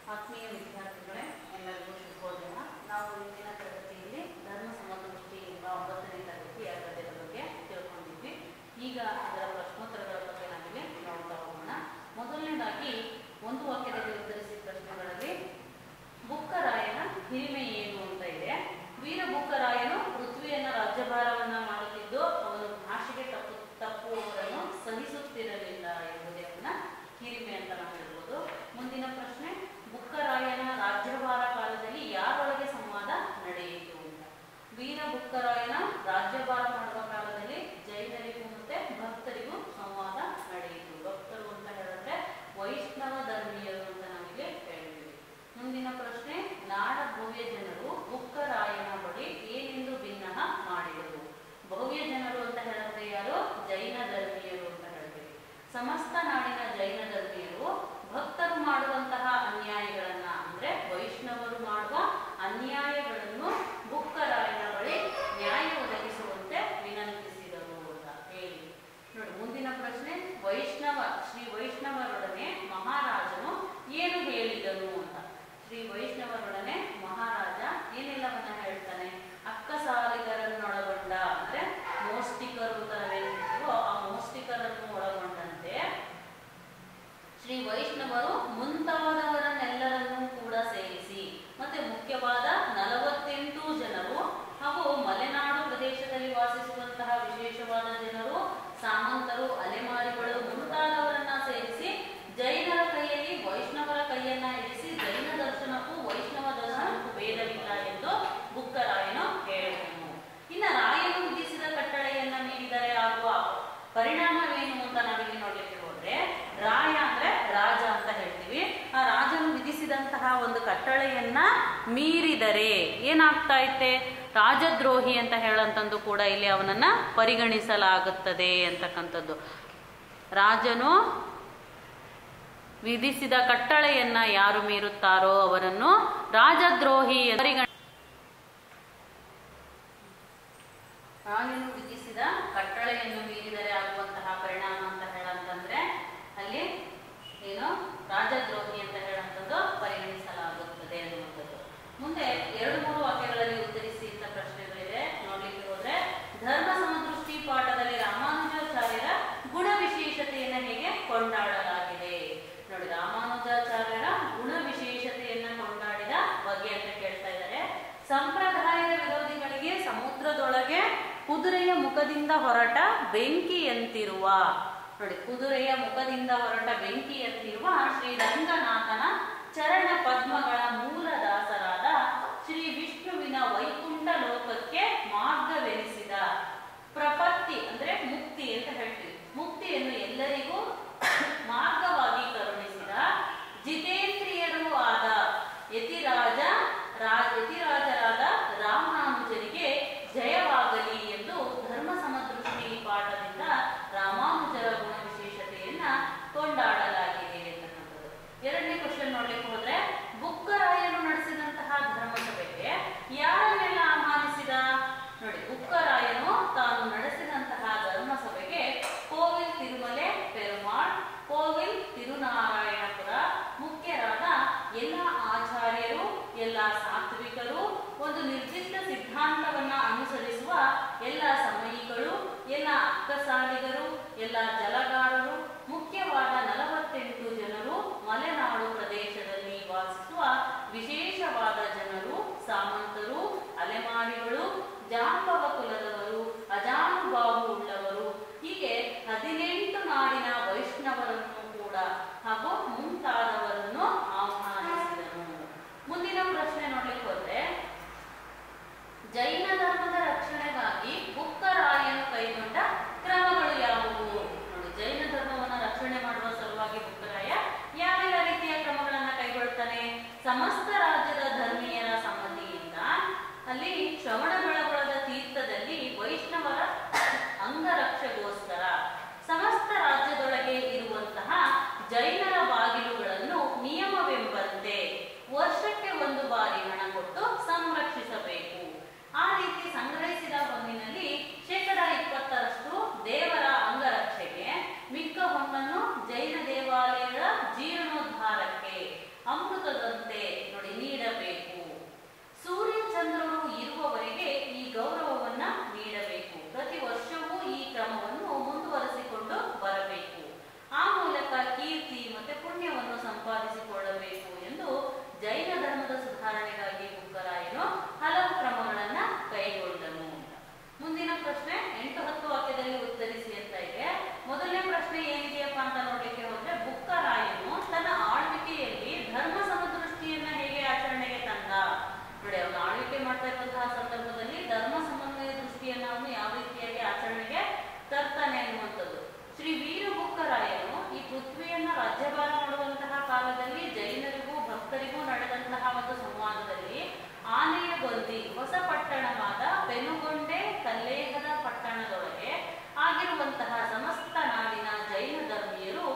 ಆತ್ಮೀಯ ವಿದ್ಯಾರ್ಥಿಗಳೇ ಎಲ್ಲರಿಗೂ ಶುಭೋದಯ ನಾವು ಇಂದಿನ ತರಗತಿಯಲ್ಲಿ ಧರ್ಮ ಸಮದೃಷ್ಟಿ ಎಂಬ ಒಂಬತ್ತನೇ ತರಗತಿಯ ಗದ್ಯದ ಬಗ್ಗೆ ತಿಳ್ಕೊಂಡಿದ್ವಿ ಈಗ ಅದರ ಪ್ರಶ್ನೋತ್ತರಗಳ ಬಗ್ಗೆ ನಾವಿಲ್ಲಿ ನೋಡ್ತಾ ಹೋಗೋಣ ಮೊದಲನೇದಾಗಿ ಒಂದು ವಾಕ್ಯದಲ್ಲಿ ಉತ್ತರಿಸಿದ ಪ್ರಶ್ನೆಗಳಲ್ಲಿ ಬುಕ್ಕರಾಯನ ಹಿರಿಮೆ ಏನು ಅಂತ ಇದೆ ವೀರ ಬುಕ್ಕರಾಯನು ಪೃಥ್ವಿಯನ್ನ ರಾಜ್ಯಭಾರವನ್ನ ಮಾಡುತ್ತಿದ್ದು ಅವನು ಭಾಷೆಗೆ ತಪ್ಪು ತಪ್ಪುವವರನ್ನು ಸಹಿಸುತ್ತಿರಲಿಲ್ಲ ಎಂಬುದೇ ಅವನ ಹಿರಿಮೆ ಅಂತ ನಾವು ಹೇಳ್ಬೋದು ಮುಂದಿನ ಪ್ರಶ್ನೆ ಬುಕ್ಕರಾಯನ ರಾಜ್ಯಭಾರ ಕಾಲದಲ್ಲಿ ಯಾರೊಳಗೆ ಸಂವಾದ ನಡೆಯಿತು ಅಂತ ವೀರ ಬುಕ್ಕರಾಯನ ರಾಜ್ಯಭಾರ ಮಾಡುವ ಕಾಲದಲ್ಲಿ ಜೈನರಿಗೂ ಮತ್ತೆ ಭಕ್ತರಿಗೂ ಸಂವಾದ ನಡೆಯಿತು ಭಕ್ತರು ಅಂತ ಹೇಳಿದ್ರೆ ವೈಷ್ಣವ ಧರ್ಮೀಯರು ಅಂತ ನಾವಿಲ್ಲಿ ಹೇಳಿದ್ವಿ ಮುಂದಿನ ಪ್ರಶ್ನೆ ನಾಡ ಭವ್ಯ ಜನರು ಬುಕ್ಕರಾಯನ ಬಳಿ ಏನೆಂದು ಭಿನ್ನ ಮಾಡಿದರು ಭವ್ಯ ಜನರು ಅಂತ ಹೇಳಿದ್ರೆ ಯಾರು ಜೈನ ಧರ್ಮೀಯರು ಅಂತ ಹೇಳ್ತೀವಿ ಸಮಸ್ತ ನಾಡಿನ ಜೈನ ಧರ್ಮೀಯರು ಭಕ್ತರು ಮಾಡುವಂತಹ ಅನ್ಯಾಯಗಳನ್ನ ಅಂದ್ರೆ ವೈಷ್ಣವರು ಮಾಡುವ ಅನ್ಯಾಯಗಳನ್ನು ಬುಕ್ಕರಾಯನ ಬಳಿ ನ್ಯಾಯ ಒದಗಿಸುವಂತೆ ವಿನಂತಿಸಿದರು ಅಂತ ಹೇಳಿ ನೋಡಿ ಮುಂದಿನ ಪ್ರಶ್ನೆ ವೈಷ್ಣವ ಶ್ರೀ ವೈಷ್ಣವರೊಡನೆ ಮಹಾರಾಜನು ಏನು ಹೇಳಿದನು ಅಂತ ಶ್ರೀ ವೈಷ್ಣವರೊಡನೆ ಮಹಾರಾಜ ಏನೆಲ್ಲವನ್ನ ಹೇಳ್ತಾನೆ ಅಕ್ಕಸಾಲಿಗರನ್ನೊಳಗೊಂಡ ಅಂದ್ರೆ ಮೋಸ್ಟಿಕರು ಅಂತ ನಾವೇನಿರ್ತೀವೋ ಆ ಮೋಸ್ಟಿಕರನ್ನು ಒಳಗೊಂಡಂತೆ ಶ್ರೀ ವೈಷ್ಣವರು ಮುಂತಾದವರನ್ನೆಲ್ಲರನ್ನೂ ಕೂಡ ಸೇರಿಸಿ ಮತ್ತೆ ಮುಖ್ಯವಾದ ನಲವತ್ತೆಂಟು ಜನರು ಹಾಗೂ ಮಲೆನಾಡು ಪ್ರದೇಶದಲ್ಲಿ ವಾಸಿಸುವಂತಹ ವಿಶೇಷವಾದ ಜನರು ಸಾಮಂತರು ಅಲೆಮಾರಿಗಳು ಮುಂತಾದವರನ್ನ ಸೇರಿಸಿ ಜೈನರ ಕೈಯಲ್ಲಿ ವೈಷ್ಣವರ ಕೈಯನ್ನ ಇರಿಸಿ ಜೈನ ದರ್ಶನಕ್ಕೂ ವೈಷ್ಣವ ದರ್ಶನಕ್ಕೂ ಭೇದವಿಲ್ಲ ಎಂದು ಬುಕ್ಕರಾಯನು ಹೇಳಿದನು ಇನ್ನ ರಾಯನು ವಿಧಿಸಿದ ಕಟ್ಟಳೆಯನ್ನ ಮೀರಿದರೆ ಆಗುವ ಪರಿಣಾಮವೇನು ಅಂತ ನಾವಿಲ್ಲಿ ನೋಡ್ಲಿಕ್ಕೆ ಹೋದ್ರೆ ರಾಯ ಅಂದ್ರೆ ರಾಜ ಅಂತ ಹೇಳ್ತೀವಿ ಆ ರಾಜನು ವಿಧಿಸಿದಂತಹ ಒಂದು ಕಟ್ಟಳೆಯನ್ನ ಮೀರಿದರೆ ಏನಾಗ್ತಾ ಐತೆ ರಾಜದ್ರೋಹಿ ಅಂತ ಹೇಳಂತಂದು ಕೂಡ ಇಲ್ಲಿ ಅವನನ್ನ ಪರಿಗಣಿಸಲಾಗುತ್ತದೆ ಅಂತಕ್ಕಂಥದ್ದು ರಾಜನು ವಿಧಿಸಿದ ಕಟ್ಟಳೆಯನ್ನ ಯಾರು ಮೀರುತ್ತಾರೋ ಅವರನ್ನು ರಾಜದ್ರೋಹಿ ಎಂದು ಪರಿಗಣ ರಾಜನು ವಿಧಿಸಿದ ಕಟ್ಟಳೆಯನ್ನು ಮೀರಿದರೆ ಆಗುವಂತಹ ಪರಿಣಾಮ ಅಂತ ಹೇಳಂತಂದ್ರೆ ಅಲ್ಲಿ ಏನು ರಾಜದ್ರೋಹಿ ಅಂತ ಹೇಳಂತದ್ದು ಪರಿಗಣಿಸಲಾಗುತ್ತದೆ ಅನ್ನುವಂಥದ್ದು ಮುಂದೆ ಎರಡು ಮೂರು ವಾಕ್ಯಗಳಲ್ಲಿ ಉತ್ತರಿಸಿ ಇಂಥ ಪ್ರಶ್ನೆಗಳಿದೆ ನೋಡ್ಲಿಕ್ಕೆ ಹೋದ್ರೆ ಧರ್ಮ ಸಮದೃಷ್ಟಿ ಪಾಠದಲ್ಲಿ ರಾಮಾನುಜಾಚಾರ್ಯರ ಗುಣ ವಿಶೇಷತೆಯನ್ನ ಹೇಗೆ ಕೊಂಡಾಡಲಾಗಿದೆ ನೋಡಿ ರಾಮಾನುಜಾಚಾರ್ಯರ ಗುಣ ವಿಶೇಷತೆಯನ್ನ ಕೊಂಡಾಡಿದ ಬಗ್ಗೆ ಅಂತ ಕೇಳ್ತಾ ಇದ್ದಾರೆ ಸಂಪ್ರದಾಯದ ವಿರೋಧಿಗಳಿಗೆ ಸಮುದ್ರದೊಳಗೆ ಕುದುರೆಯ ಮುಖದಿಂದ ಹೊರಟ ಬೆಂಕಿಯಂತಿರುವ ನೋಡಿ ಕುದುರೆಯ ಮುಖದಿಂದ ಹೊರಟ ಬೆಂಕಿಯಂತಿರುವ ಶ್ರೀ ರಂಗನಾಥನ ಚರಣ ಪದ್ಮಗಳ ಮೂಲ ದಾಸರಾದ ಶ್ರೀ ವಿಷ್ಣುವಿನ ವೈಕುಂಠ ಲೋಕಕ್ಕೆ ಮಾರ್ಗವೆನಿಸಿದ ಪ್ರಪತ್ತಿ ಅಂದ್ರೆ ಮುಕ್ತಿ ಅಂತ ಹೇಳ್ತೀವಿ ಮುಕ್ತಿಯನ್ನು ಎಲ್ಲರಿಗೂ ಮಾರ್ಗವಾಗಿ ಕರುಣಿಸಿದ ಜಿತೇಂದ್ರಿಯರೂ ಆದ ಯತಿರಾಜ ರಾ- ಯತಿರಾಜರಾದ ರಾಮಾನುಜರಿಗೆ ಜಯವಾಗಲಿ ಎಂದು ಧರ್ಮ ಸಮದೃಷ್ಟಿ ಪಾಠದಿಂದ ರಾಮಾನುಜರ ಗುಣ ವಿಶೇಷತೆಯನ್ನ ಕೊಂಡಾಡಲಾಗಿದೆ ಅಂತಕ್ಕಂಥದ್ದು ಎರಡನೇ ಕ್ವಶನ್ ನೋಡ್ಲಿಕ್ಕೆ ಹೋದ್ರೆ ಬುಕ್ಕರಾಯನು ನಡೆಸಿದಂತಹ ಧರ್ಮಸಭೆಗೆ ಯಾರನ್ನೆಲ್ಲ ಆಹ್ವಾನಿಸಿದ ನೋಡಿ ಬುಕ್ಕರಾಯನು ತಾನು ನಡೆಸಿದಂತಹ ಧರ್ಮಸಭೆಗೆ ಕೋವಿಲ್ ತಿರುಮಲೆ ಪೆರುಮಾಳ್ ಕೋವಿಲ್ ತಿರುನಾರಾಯಣಪುರ ಮುಖ್ಯರಾದ ಎಲ್ಲ ಆಚಾರ್ಯರು ಎಲ್ಲ ಸಾತ್ವಿಕರು ಒಂದು ನಿರ್ದಿಷ್ಟ ಸಿದ್ಧಾಂತವನ್ನ ಅನುಸರಿಸುವ ಎಲ್ಲ ಸಮಯಿಗಳು ಎಲ್ಲ ಅಕ್ಕಸಾಲಿಗರು ಎಲ್ಲ ಜಲಗಾರರು ಮುಖ್ಯವಾದ ನಲವತ್ತೆಂಟು ಜನರು ಮಲೆನಾಡು ಪ್ರದೇಶದಲ್ಲಿ ವಾಸಿಸುವ ವಿಶೇಷವಾದ ಜನರು ಸಾಮಂತರು ಅಲೆಮಾರಿಗಳು ಜಾಂಬವ ಕುಲದವರು ಅಜಾನುಭಾವು ಉಳ್ಳವರು ಹೀಗೆ ಹದಿನೆಂಟು ನಾಡಿನ ವೈಷ್ಣವರನ್ನು ಕೂಡ ಹಾಗೂ ಮುಂತಾದವರನ್ನು ಆಹ್ವಾನಿಸಿದನು ಮುಂದಿನ ಪ್ರಶ್ನೆ ನೋಡ್ಲಿಕ್ಕೆ ಹೋದ್ರೆ ಜೈನ ಧರ್ಮದ ರಕ್ಷಣೆಗಾಗಿ ಬುಕ್ಕರಾಯನು ಕೈಗೊಂಡ ಕ್ರಮಗಳು ಯಾವುವು ನೋಡಿ ಜೈನ ಧರ್ಮವನ್ನ ರಕ್ಷಣೆ ಮಾಡುವ ಸಲುವಾಗಿ ಬುಕ್ಕರಾಯ ಯಾವ್ಯಾವ ರೀತಿಯ ಕ್ರಮಗಳನ್ನ ಕೈಗೊಳ್ತಾನೆ ಸಮಸ್ತ ರಾಜ್ಯದ ಧರ್ಮೀಯರ ಸಮ್ಮತಿಯಿಂದ ಅಲ್ಲಿ ಶ್ರವಣಬೆಳಗೊಳದ ತೀರ್ಥದಲ್ಲಿ ವೈಷ್ಣವರ ಅಂಗರಕ್ಷೆಗೋಸ್ಕರ ಸಮಸ್ತ ರಾಜ್ಯದೊಳಗೆ ಇರುವಂತಹ ಜೈನರ ಬಾಗಿಲುಗಳನ್ನು ನಿಯಮವೆಂಬಂತೆ ವರ್ಷಕ್ಕೆ ಒಂದು ಬಾರಿ ಹಣ ಕೊಟ್ಟು ಸಂರಕ್ಷಿಸಬೇಕು ಆ ರೀತಿ ಸಂಗ್ರಹಿಸಿದ ಹೊನ್ನಿನಲ್ಲಿ ಶೇಕಡ ಇಪ್ಪತ್ತರಷ್ಟು ದೇವರ ಅಂಗರಕ್ಷೆಗೆ ಮಿಕ್ಕ ಹೊನ್ನನ್ನು ಜೈನ ದೇವಾಲಯಗಳ ಜೀರ್ಣೋದ್ಧಾರಕ್ಕೆ ಅಮೃತದಂತೆ ನೋಡಿ ನೀಡಬೇಕು ಸೂರ್ಯ ಚಂದ್ರರು ಇರುವವರೆಗೆ ಈ ಗೌರವವನ್ನ ನೀಡಬೇಕು ಪ್ರತಿ ವರ್ಷವೂ ಈ ಕ್ರಮವನ್ನು ಮುಂದುವರೆಸಿಕೊಂಡು ಬರಬೇಕು ಆ ಮೂಲಕ ಕೀರ್ತಿ ಮತ್ತೆ ಪುಣ್ಯವನ್ನು ಸಂಪಾದಿಸಿಕೊಳ್ಳಬೇಕು ಎಂದು ಜೈನ ಧರ್ಮದ ಸುಧಾರಣೆಗಾಗಿ ಬುಕ್ಕರಾಯನು ಹಲವು ಕ್ರಮಗಳನ್ನ ಕೈಗೊಂಡನು ಅಂತ. ಮುಂದಿನ ಪ್ರಶ್ನೆ ಎಂಟು ಹತ್ತು ವಾಕ್ಯದಲ್ಲಿ ಉತ್ತರಿಸಿ ಅಂತ ಇದೆ ಮೊದಲನೇ ಪ್ರಶ್ನೆ ಏನಿದೆಯಪ್ಪ ಅಂತ ನೋಡ್ಲಿಕ್ಕೆ ಹೋದ್ರೆ ಬುಕ್ಕರಾಯನು ತನ್ನ ಆಳ್ವಿಕೆಯಲ್ಲಿ ಧರ್ಮ ಸಮದೃಷ್ಟಿಯನ್ನ ಹೇಗೆ ಆಚರಣೆಗೆ ತಂದ ನೋಡಿ ಅವನು ಆಳ್ವಿಕೆ ಮಾಡ್ತಾ ಇರುವಂತಹ ಸಂದರ್ಭದಲ್ಲಿ ಧರ್ಮ ಸಮನ್ವಯ ದೃಷ್ಟಿಯನ್ನ ಅವನು ಯಾವ ರೀತಿಯಾಗಿ ಆಚರಣೆಗೆ ತರ್ತಾನೆ ಅನ್ನುವಂಥದ್ದು ಶ್ರೀ ವೀರ ಬುಕ್ಕರಾಯನು ಈ ಪೃಥ್ವಿಯನ್ನ ರಾಜ್ಯಭಾರ ಮಾಡುವಂತಹ ಕಾಲದಲ್ಲಿ ಜೈನರಿಗೂ ಭಕ್ತರಿಗೂ ನಡೆದಂತಹ ಒಂದು ಸಂವಾದದಲ್ಲಿ ಆನೆಯಗೊಂದಿ ಹೊಸ ಪಟ್ಟಣವಾದ ಪೆನುಗೊಂಡೆ ಕಲ್ಲೇಹದ ಪಟ್ಟಣದೊಳಗೆ ಆಗಿರುವಂತಹ ಸಮಸ್ತ ನಾಡಿನ ಜೈನ ಧರ್ಮೀಯರು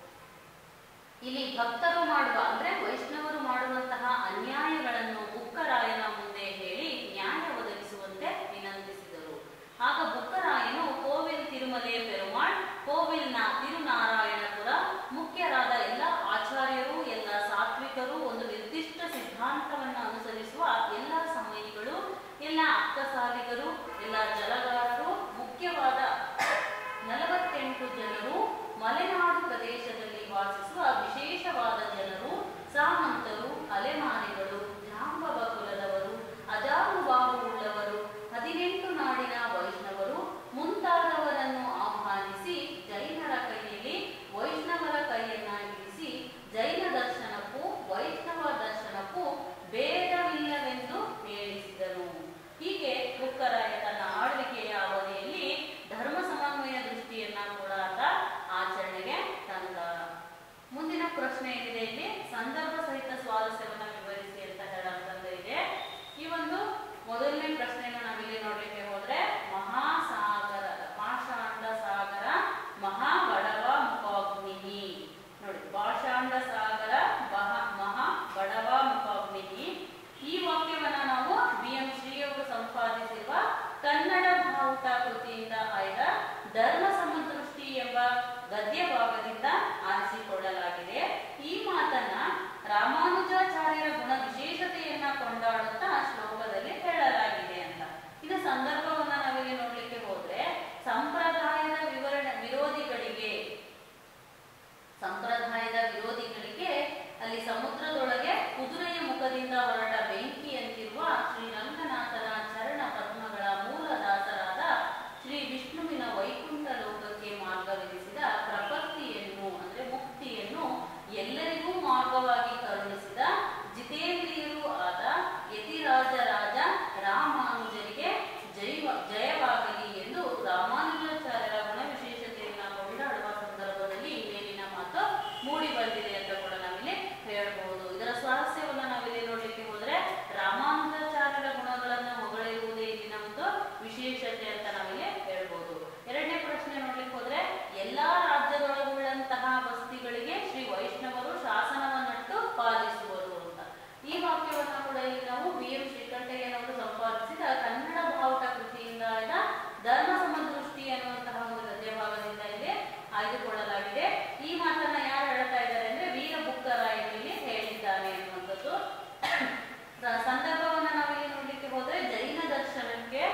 ಇಲ್ಲಿ ಭಕ್ತರು ಮಾಡುವ ಅಂದ್ರೆ ವೈಷ್ಣವರು ಮಾಡುವಂತಹ ಅನ್ಯಾಯಗಳನ್ನು ಬುಕ್ಕರಾಯನ ಮುಂದೆ ಹೇಳಿ ನ್ಯಾಯ ಒದಗಿಸುವಂತೆ ವಿನಂತಿಸಿದರು ಆಗ ಬುಕ್ಕರಾಯನು ಕೋವಿಲ್ ತಿರುಮಲೆ ಪೆರುಮಾಳ್ ಕೋವಿಲ್ನ ತಿರುನಾರಾಯಣಪುರ ಮುಖ್ಯರಾದ ಎಲ್ಲ ಆಚಾರ್ಯರು ಎಲ್ಲ ಸಾತ್ವಿಕರು ಒಂದು ನಿರ್ದಿಷ್ಟ ಸಿದ್ಧಾಂತವನ್ನು ಅನುಸರಿಸುವ ಎಲ್ಲ ಸಮಯಿಗಳು ಎಲ್ಲ ಅಕ್ಕಸಾಲಿಗರು ಎಲ್ಲ ಜಲಗಾರರು ಮುಖ್ಯವಾದ ನಲವತ್ತೆಂಟು ಜನರು ಮಲೆನಾಡು ಪ್ರದೇಶದಲ್ಲಿ ವಾಸಿಸುವ ವಿಶೇಷವಾದ ಜನರು ಸಾಮಂತರು ಅಲೆಮಾರಿಗಳು ಜಾಂಬವ ಕುಲದವರು ಅಜಾನುಬಾಹು ಉಳ್ಳವರು ಹದಿನೆಂಟು ನಾಡಿನ ವೈಷ್ಣವರು ಮುಂತಾದವರನ್ನು ಆಹ್ವಾನಿಸಿ ಜೈನರ ಕೈಯಲ್ಲಿ ವೈಷ್ಣವರ ಕೈಯನ್ನ ಇರಿಸಿ ಜೈನ ದರ್ಶನಕ್ಕೂ ವೈಷ್ಣವ ದರ್ಶನಕ್ಕೂ ಭೇದವಿಲ್ಲವೆಂದು ಹೇಳಿಸಿದನು ಹೀಗೆ ಬುಕ್ಕರಾಯ ತನ್ನ ಆಳ್ವಿಕೆಯ ಅವಧಿಯಲ್ಲಿ ಧರ್ಮ ಸಮನ್ವಯ ದೃಷ್ಟಿಯನ್ನ ಕೂಡ ಆತ ಆಚರಣೆಗೆ ತಂದ ಮುಂದಿನ ಪ್ರಶ್ನೆ ಏನಿದೆ ಇಲ್ಲಿ ಸಂದರ್ಭ ಸಹಿತ ಸ್ವಾರಸ್ಯವನ್ನ ವಿವರಿಸಿ ಅಂತ ಹೇಳಂತಂದು ಇದೆ ಈ ಒಂದು ಮೊದಲನೇ ಪ್ರಶ್ನೆಯನ್ನು ನಾವಿಲ್ಲಿ ನೋಡ್ಲಿಕ್ಕೆ ಹೋದ್ರೆ ಮಹಾಸಾಗರ ಪಾಷಾಂಡ ಸಾಗರ ಮಹಾಬಡವ ಮುಖಾಗ್ನಿ ನೋಡಿ ಪಾಷಾಂಡ ಸಾಗರ ಬಹ ಮಹಾ ಬಡವ ಮುಖಾಗ್ನಿ ಈ ವಾಕ್ಯವನ್ನ ನಾವು ಬಿ ಎಂ ಶ್ರೀ ಅವರು ಸಂಪಾದಿಸಿರುವ ಕನ್ನಡ ಭಾವುಟ ಕೃತಿಯಿಂದ ಆಯ್ದ ಧರ್ಮ ಸಮದೃಷ್ಟಿ ಎಂಬ ಗದ್ಯ ಭಾಗದಿಂದ ಆರಿಸಿಕೊಳ್ಳಲಾಗಿದೆ ಈ ಮಾತನ್ನ ರಾಮಾನುಜಾಚಾರ್ಯರ ಗುಣ ವಿಶೇಷತೆಯನ್ನ ಕೊಂಡಾಡುತ್ತಾ ಶ್ಲೋಕದಲ್ಲಿ ಹೇಳಲಾಗಿದೆ ಅಂತ ಇದು ಸಂದರ್ಭವನ್ನ ನಾವಿಲ್ಲಿ ನೋಡ್ಲಿಕ್ಕೆ ಹೋದ್ರೆ ಸಂಪ್ರದಾಯದ ವಿವರಣೆ ವಿರೋಧಿಗಳಿಗೆ ಸಂಪ್ರದಾಯದ ವಿರೋಧಿಗಳಿಗೆ ಅಲ್ಲಿ ಸಮುದ್ರದೊಳಗೆ ಕುದುರೆಯ ಮುಖದಿಂದ ಹೊರಟ ಬೆಂಕಿಯಂತಿರುವ ಶ್ರೀರಂಗನಾಥನ ಚರಣ ಪದ್ಮಗಳ ಮೂಲ ದಾಸರಾದ ಶ್ರೀ ವಿಷ್ಣುವಿನ ವೈಕುಂಠ ಲೋಕಕ್ಕೆ ಮಾರ್ಗವೆನಿಸಿದ ಪ್ರಪತ್ತಿಯನ್ನು ಅಂದ್ರೆ ಮುಕ್ತಿಯನ್ನು ಎಲ್ಲರಿಗೂ ಮಾರ್ಗವಾಗಿ ಕರುಣಿಸಿದ ಜಿತೇಂದ್ರಿಯರೂ ಆದ ಯತಿರಾಜ ರಾಜ ರಾಮಾನುಜರಿಗೆ ಜೈವ ಜಯವಾಗಲಿ ಎಂದು ರಾಮಾನುಜಾಚಾರ್ಯರ ಗುಣ ವಿಶೇಷತೆಯನ್ನ ಕೊಂಡಾಡುವ ಸಂದರ್ಭದಲ್ಲಿ ಮೇಲಿನ ಮಾತು ಮೂಡಿ ಬಂದಿದೆ ಅಂತ ಕೂಡ ನಾವಿಲ್ಲಿ ಹೇಳಬಹುದು ಇದರ ಸ್ವಾರಸ್ಯವನ್ನ ನಾವಿಲ್ಲಿ ನೋಡ್ಲಿಕ್ಕೆ ಹೋದ್ರೆ ರಾಮಾನುಜಾಚಾರ್ಯರ ಗುಣಗಳನ್ನು ಹೊಗಳಿರುವುದೇ ಇಲ್ಲಿನ ಒಂದು ವಿಶೇಷತೆ ಅಂತ ನಾವಿಲ್ಲಿ ಹೇಳ್ಬೋದು ಎರಡನೇ ಪ್ರಶ್ನೆ ನೋಡ್ಲಿಕ್ಕೆ ಹೋದ್ರೆ ಎಲ್ಲಾ ರಾಜ್ಯದೊಳಗುಳ್ಳಂತಹ ಬಸ್ತಿಗಳಿಗೆ ಶ್ರೀ ವೈಷ್ಣವರು ಶಾಸನವನ್ನಟ್ಟು ಪಾಲಿಸುವರು ಅಂತ ಈ ವಾಕ್ಯವನ್ನ ಕೂಡ ಇಲ್ಲಿ ನಾವು ಬಿ ಎಂ ಶ್ರೀಕಂಠಯ್ಯನವರು ಸಂಪಾದಿಸಿದ ಕನ್ನಡ ಭಾವುಟ ಕೃತಿಯಿಂದ ಆಯ್ದ ಧರ್ಮ ಸಮದೃಷ್ಟಿ ಅನ್ನುವಂತಹ ಒಂದು ಗದ್ಯ ಭಾಗದಿಂದ ಇಲ್ಲಿ ಆಯ್ದುಕೊಳ್ಳಲಾಗಿದೆ ಈ ಮಾತನ್ನ ಯಾರು ಹೇಳ್ತಾ ಇದ್ದಾರೆ ಅಂದ್ರೆ ವೀರ ಬುಕ್ಕರಾಯನಲ್ಲಿ ಹೇಳಿದ್ದಾನೆ ಅನ್ನುವಂಥದ್ದು ಸ- ಸಂದರ್ಭವನ್ನ ನಾವಿಲ್ಲಿ ನೋಡ್ಲಿಕ್ಕೆ ಹೋದ್ರೆ ಜೈನ ದರ್ಶನಕ್ಕೆ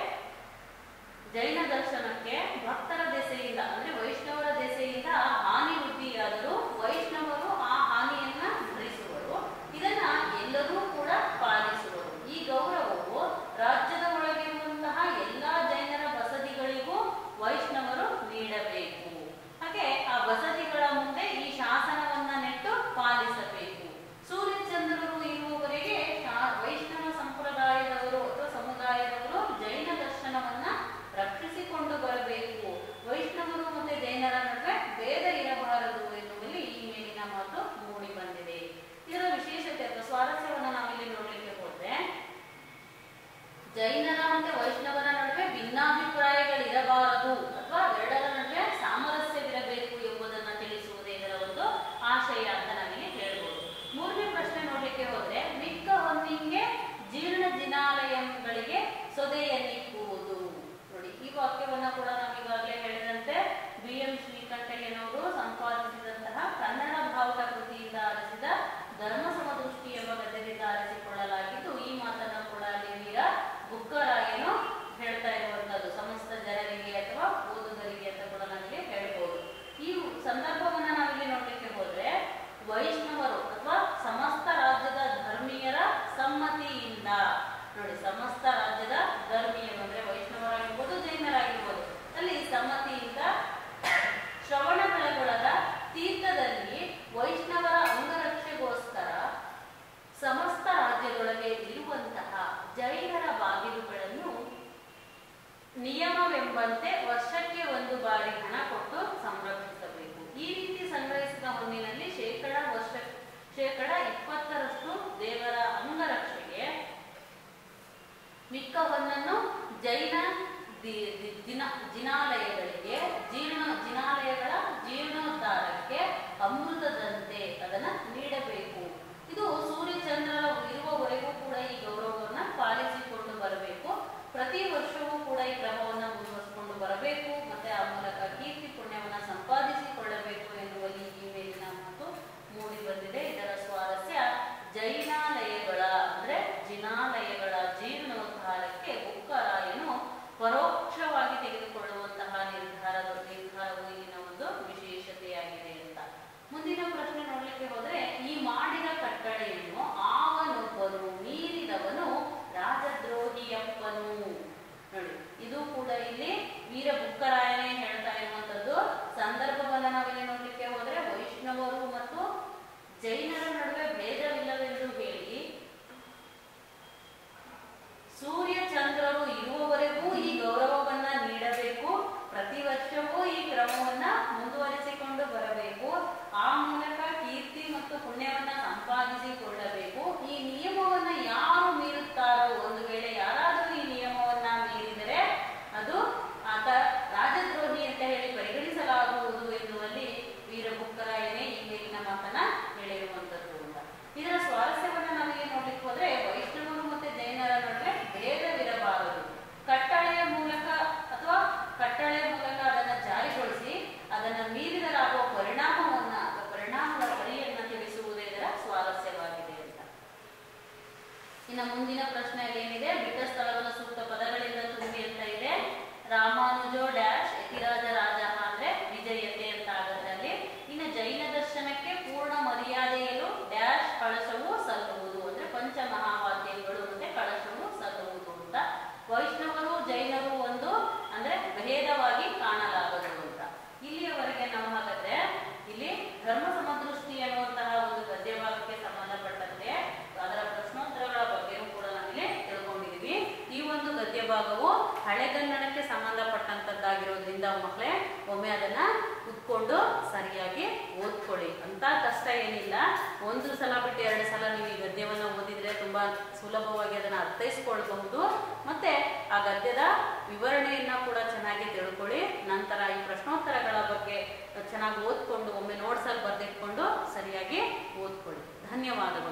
ಜೈನ ದರ್ಶನಕ್ಕೆ ಭಕ್ತರ ದೆಸೆಯಿಂದ ಅಂದ್ರೆ ವೈಷ್ಣವರ ದೆಸೆಯಿಂದ ಹಾನಿ ವೃದ್ಧಿಯಾದರೂ ವೈಷ್ಣವರು ಆ ಹಾನಿಯನ್ನ ಭರಿಸುವರು ಇದನ್ನ ಎಲ್ಲರೂ ಕೂಡ ಪಾಲಿಸುವರು ಈ ಗೌರವವು ರಾಜ್ಯದ ಒಳಗಿರುವಂತಹ ಎಲ್ಲಾ ಜೈನರ ಬಸದಿಗಳಿಗೂ ವೈಷ್ಣವರು ನೀಡಬೇಕು ಹಾಗೆ ಆ ಬಸದಿಗಳ ಮುಂದೆ ಈ ಶಾಸನವನ್ನ ನೆಟ್ಟು ಪಾಲಿಸಬೇಕು ಸೂರ್ಯಚಂದ್ರರು ಇರುವವರೆಗೆ ಶಾ- ವೈಷ್ಣವ ಸಂಪ್ರದಾಯದವರು ಅಥವಾ ಸಮುದಾಯದವರು ಜೈನ ದರ್ಶನವನ್ನ ರಕ್ಷಿಸಿಕೊಂಡು ಬರಬೇಕು ವೈಷ್ಣವರು ಮತ್ತೆ ಜೈನರ ನಡುವೆ ಭೇದ ಇರಬಾರದು ಎನ್ನುವಲ್ಲಿ ಈ ಮೇಲಿನ ಮಾತು ಮೂಡಿ ಬಂದಿದೆ ಇದರ ವಿಶೇಷತೆ ಅಥವಾ ಸ್ವಾರಸ್ಯವನ್ನ ನಾವಿಲ್ಲಿ ನೋಡ್ಲಿಕ್ಕೆ ಹೋದ್ರೆ ಜೈನರ ಮತ್ತೆ ವೈಷ್ಣವರ ನಡುವೆ ಭಿನ್ನಾಭಿಪ್ರಾಯಗಳಿರಬಾರದು ಅಥವಾ ಎರಡರ ನಡುವೆ ಸಾಮರಸ್ಯವಿರಬೇಕು ಎಂಬುದನ್ನ ತಿಳಿಸುವುದೇ ಇದರ ಒಂದು ಆಶಯ ಅಂತ ನಾವಿಲ್ಲಿ ಹೇಳ್ಬೋದು ಮೂರನೇ ಪ್ರಶ್ನೆ ನೋಡ್ಲಿಕ್ಕೆ ಹೋದ್ರೆ ಮಿಕ್ಕ ಹೊನ್ನಿಂಗೆ ಜೀರ್ಣ ಜಿನಾಲಯಗಳಿಗೆ ಸೊದೆಯನ್ನಿಕ್ಕುವುದು ನೋಡಿ ಈ ವಾಕ್ಯವನ್ನ ಕೂಡ ನಾವು ಈಗಾಗಲೇ ಹೇಳಿದಂತೆ ಬಿ ಎಂ ಶ್ರೀಕಂಠಯ್ಯನವರು ಸಂಪಾದಿಸಿದಂತಹ ಕನ್ನಡ ಭಾವುಟ ಕೃತಿಯಿಂದ ಆರಿಸಿದ ಧರ್ಮ ಸಮದ ಅಥವಾ ಸಮಸ್ತ ರಾಜ್ಯದ ಧರ್ಮೀಯರ ಸಮ್ಮತಿಯಿಂದ ನೋಡಿ ಸಮಸ್ತ ರಾಜ್ಯದ ಧರ್ಮೀಯರು ಅಂದ್ರೆ ವೈಷ್ಣವರಾಗಿರ್ಬೋದು ಜೈನರಾಗಿರ್ಬೋದು ಅಲ್ಲಿ ಸಮ್ಮತಿಯಿಂದ ಶ್ರವಣ ಬೆಳಗೊಳದ ತೀರ್ಥದಲ್ಲಿ ವೈಷ್ಣವರ ಅಂಗರಕ್ಷೆಗೋಸ್ಕರ ಸಮಸ್ತ ರಾಜ್ಯದೊಳಗೆ ಇರುವಂತಹ ಜೈನರ ಬಾಗಿಲುಗಳನ್ನು ನಿಯಮವೆಂಬಂತೆ ವರ್ಷಕ್ಕೆ ಒಂದು ಬಾರಿ ಹಣ ಕೊಟ್ಟು ಸಂರಕ್ಷಿಸಬೇಕು ಈ ರೀತಿ ಸಂಗ್ರಹಿಸಿದ ಹೊನ್ನಿನಲ್ಲಿ ಶೇಕಡ ವರ್ಷ ಶೇಕಡ ಇಪ್ಪತ್ತರಷ್ಟು ದೇವರ ಅಂಗರಕ್ಷೆಗೆ ಮಿಕ್ಕ ಹೊನ್ನನ್ನು ಜೈನ ದಿ- ದಿ- ದಿನ ಜಿನಾಲಯಗಳಿಗೆ ಜೀರ್ಣ ಜಿನಾಲಯಗಳ ಜೀರ್ಣೋದ್ಧಾರಕ್ಕೆ ಅಮೃತದಂತೆ ಅದನ್ನ ನೀಡಬೇಕು ಇದು ಸೂರ್ಯಚಂದ್ರರ ಇರುವವರೆಗೂ ಕೂಡ ಈ ಗೌರವವನ್ನ ಪಾಲಿಸಿಕೊಂಡು ಬರಬೇಕು ಪ್ರತಿ ವರ್ಷವೂ ಕೂಡ ಈ ಕ್ರಮವನ್ನ ಮುಂದುವರಿಸಿಕೊಂಡು ಬರಬೇಕು ಮತ್ತೆ ಆ ಮೂಲಕ ಕೀರ್ತಿ ಪುಣ್ಯವನ್ನ ಸಂಪಾದಿಸಿಕೊಳ್ಳಬೇಕು ಎನ್ನುವಲ್ಲಿ ಈ ಮೇಲಿನ ಮಾತು ಮೂಡಿ ಬಂದಿದೆ ಇದರ ಸ್ವಾರಸ್ಯ ಜೈನಾಲಯಗಳ ಅಂದ್ರೆ ಜಿನಾಲಯಗಳ ಜೀರ್ಣೋದ್ಧಾರಕ್ಕೆ ಬುಕ್ಕರಾಯನು ಪರೋಕ್ಷವಾಗಿ ತೆಗೆದುಕೊಳ್ಳುವಂತಹ ನಿರ್ಧಾರದ ನಿರ್ಧಾರವು ಇಲ್ಲಿನ ಒಂದು ವಿಶೇಷತೆಯಾಗಿದೆ ಅಂತ ಮುಂದಿನ ಪ್ರಶ್ನೆ ನೋಡ್ಲಿಕ್ಕೆ ಹೋದ್ರೆ ಈ ಮಾಡಿದ ಕಟ್ಟಳೆಯನ್ನು ಆವನೊಬ್ಬನು ಮೀರಿದವನು ರಾಜದ್ರೋಹಿಯಪ್ಪನು ನೋಡಿ ಇದು ಕೂಡ ಇಲ್ಲಿ ವೀರ ಬುಕ್ಕರಾಯನೇ ಹೇಳ್ತಾ ಇರುವಂತದ್ದು ಸಂದರ್ಭವನ್ನ ನಾವಿಲ್ಲಿ ನೋಡ್ಲಿಕ್ಕೆ ಹೋದ್ರೆ ವೈಷ್ಣವರು ಮತ್ತು ಜೈನರ ನಡುವೆ ಭೇದವಿಲ್ಲವೆಂದು ಹೇಳಿ ಸೂರ್ಯ ಚಂದ್ರರು ಇರುವವರೆಗೂ ಈ ಗೌರವವನ್ನ ನೀಡಬೇಕು ಪ್ರತಿ ವರ್ಷವೂ ಈ ಕ್ರಮವನ್ನ ಮುಂದುವರಿಸಿಕೊಂಡು ಬರಬೇಕು ಆ ಮೂಲಕ ಕೀರ್ತಿ ಮತ್ತು ಪುಣ್ಯವನ್ನ ಸಂಪಾದಿಸಿಕೊಳ್ಳಬೇಕು ಈ ನಿಯಮವನ್ನ ಯಾರು ಮೀರುತ್ತಾರೋ ಒಂದು ವೇಳೆ ಯಾರಾದರೂ ಈ ನಿಯಮವನ್ನ ಮೀರಿದರೆ ಅದು ಆತ ರಾಜದ್ರೋಹಿ ಅಂತ ಹೇಳಿ ಪರಿಗಣಿಸಲಾಗುವುದು ಎನ್ನುವಲ್ಲಿ ವೀರಬುಕ್ಕರಾಯನೇ ಈ ಮೇಲಿನ ಮಾತನ್ನ ಹೇಳಿರುವಂತದ್ದು ಅಂತ ಇದರ ಸ್ವಾರಸ್ಯವನ್ನ ನಾವಿಲ್ಲಿ ನೋಡ್ಲಿಕ್ಕೆ ಹೋದ್ರೆ ವೈಷ್ಣವರು ಮತ್ತೆ ಜೈನರ ನಡುವೆ ಭೇದವಿರಬಾರದು ಕಟ್ಟಳೆಯ ಮೂಲಕ ಅಥವಾ ಕಟ್ಟಳೆಯ ಮೂಲಕ ಅದನ್ನ ಜಾರಿಗೊಳಿಸಿ ಅದನ್ನ ಮೀರಿದರಾಗುವ ಪರಿಣಾಮವನ್ನ ಅಥವಾ ಪರಿಣಾಮದ ಪರಿಯನ್ನ ತಿಳಿಸುವುದೇ ಇದರ ಸ್ವಾರಸ್ಯವಾಗಿದೆ ಅಂತ ಇನ್ನು ಮುಂದಿನ ಪ್ರಶ್ನೆಯಲ್ಲಿ ಏನಿದೆ ಬಿಟ್ಟ ಸ್ಥಳವನ್ನು ಸೂಕ್ತ ಪದಗಳಿಂದ ತುಂಬಿ ಅಂತ ಇದೆ ರಾಮಾನುಜೋ ಡ್ಯಾಶ್ ಯತಿರಾಜ ರಾಜ ಅಂದ್ರೆ ವಿಜಯತೆ ಅಂತ ಆಗುತ್ತೆ ಅಲ್ಲಿ ಇನ್ನು ಜೈನ ದರ್ಶನಕ್ಕೆ ಪೂರ್ಣ ಮರ್ಯಾದೆಯಲು ಡ್ಯಾಶ್ ಕಳಶವು ಸಲ್ಲುವುದು ಅಂದ್ರೆ ಪಂಚ ಮಹಾವಾದ್ಯಗಳು ಮತ್ತೆ ಕಳಶವು ಸಲ್ಲುವುದು ಅಂತ ವೈಷ್ಣವರು ಜೈನರು ಒಂದು ಅಂದ್ರೆ ಭೇದವಾಗಿ ಕಾಣಲಾಗದು ಅಂತ ಇಲ್ಲಿಯವರೆಗೆ ನಾವು ಹಾಗಾದ್ರೆ ಇಲ್ಲಿ ಧರ್ಮ ಸಮದೃಷ್ಟಿ ಅನ್ನುವಂತಹ ಒಂದು ಗದ್ಯ ಭಾಗಕ್ಕೆ ಸಂಬಂಧಪಟ್ಟಂತೆ ಅದರ ಪ್ರಶ್ನೋತ್ತರಗಳ ಬಗ್ಗೆಯೂ ಕೂಡ ನಾವಿಲ್ಲಿ ತಿಳ್ಕೊಂಡಿದೀವಿ ಈ ಒಂದು ಗದ್ಯ ಭಾಗವು ಹಳೆಗನ್ನಡಕ್ಕೆ ಸಂಬಂಧಪಟ್ಟಂತದ್ದಾಗಿರೋದ್ರಿಂದ ಮಕ್ಕಳೇ ಒಮ್ಮೆ ಅದನ್ನ ಕುತ್ಕೊಂಡು ಸರಿಯಾಗಿ ಓದ್ಕೊಳ್ಳಿ ಅಂತ ಕಷ್ಟ ಏನಿಲ್ಲ ಒಂದು ಸಲ ಬಿಟ್ಟು ಎರಡು ಸಲ ನೀವು ಈ ಗದ್ಯವನ್ನ ಓದಿದ್ರೆ ತುಂಬಾ ಸುಲಭವಾಗಿ ಅದನ್ನ ಅರ್ಥೈಸ್ಕೊಳ್ಬಹುದು ಮತ್ತೆ ಆ ಗದ್ಯದ ವಿವರಣೆಯನ್ನ ಕೂಡ ಚೆನ್ನಾಗಿ ತಿಳ್ಕೊಳ್ಳಿ ನಂತರ ಈ ಪ್ರಶ್ನೋತ್ತರಗಳ ಬಗ್ಗೆ ಚೆನ್ನಾಗಿ ಓದ್ಕೊಂಡು ಒಮ್ಮೆ ನೋಟ್ಸಲ್ಲಿ ಬರೆದಿಟ್ಕೊಂಡು ಸರಿಯಾಗಿ ಓದ್ಕೊಳ್ಳಿ ಧನ್ಯವಾದಗಳು